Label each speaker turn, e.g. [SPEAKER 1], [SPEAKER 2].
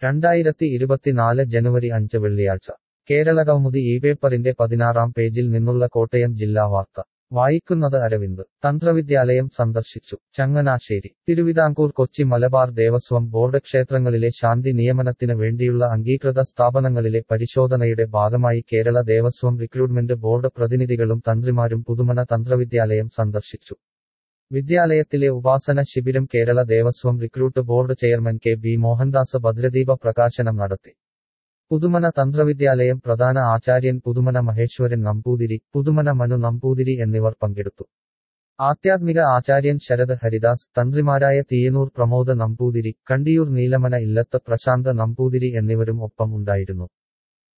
[SPEAKER 1] രണ്ടായിരത്തി ഇരുപത്തിനാല് ജനുവരി അഞ്ച് വെള്ളിയാഴ്ച കേരളകൗമുദി ഈ പേപ്പറിന്റെ പതിനാറാം പേജിൽ നിന്നുള്ള കോട്ടയം ജില്ലാ വാർത്ത വായിക്കുന്നത് അരവിന്ദ് തന്ത്രവിദ്യാലയം സന്ദർശിച്ചു ചങ്ങനാശ്ശേരി തിരുവിതാംകൂർ കൊച്ചി മലബാർ ദേവസ്വം ബോർഡ് ക്ഷേത്രങ്ങളിലെ ശാന്തി നിയമനത്തിന് വേണ്ടിയുള്ള അംഗീകൃത സ്ഥാപനങ്ങളിലെ പരിശോധനയുടെ ഭാഗമായി കേരള ദേവസ്വം റിക്രൂട്ട്മെന്റ് ബോർഡ് പ്രതിനിധികളും തന്ത്രിമാരും പുതുമന തന്ത്രവിദ്യാലയം സന്ദർശിച്ചു വിദ്യാലയത്തിലെ ഉപാസന ശിബിരം Kerala Devaswom recruit board chairman K B Mohandas ഭദ്രദീപ പ്രകാശനം നടത്തി പുതുമന തന്ത്രവിദ്യാലയം പ്രധാന ആചാര്യൻ പുതുമന മഹേശ്വരൻ നമ്പൂതിരി പുതുമന മനു നമ്പൂതിരി എന്നിവർ പങ്കെടുത്തു ആധ്യാത്മിക ആചാര്യൻ ശരത് ഹരിദാസ് തന്ത്രിമാരായ തീയനൂർ പ്രമോദ് നമ്പൂതിരി കണ്ടിയൂർ നീലമന ഇല്ലത്ത് പ്രശാന്ത് നമ്പൂതിരി എന്നിവരും ഒപ്പം ഉണ്ടായിരുന്നു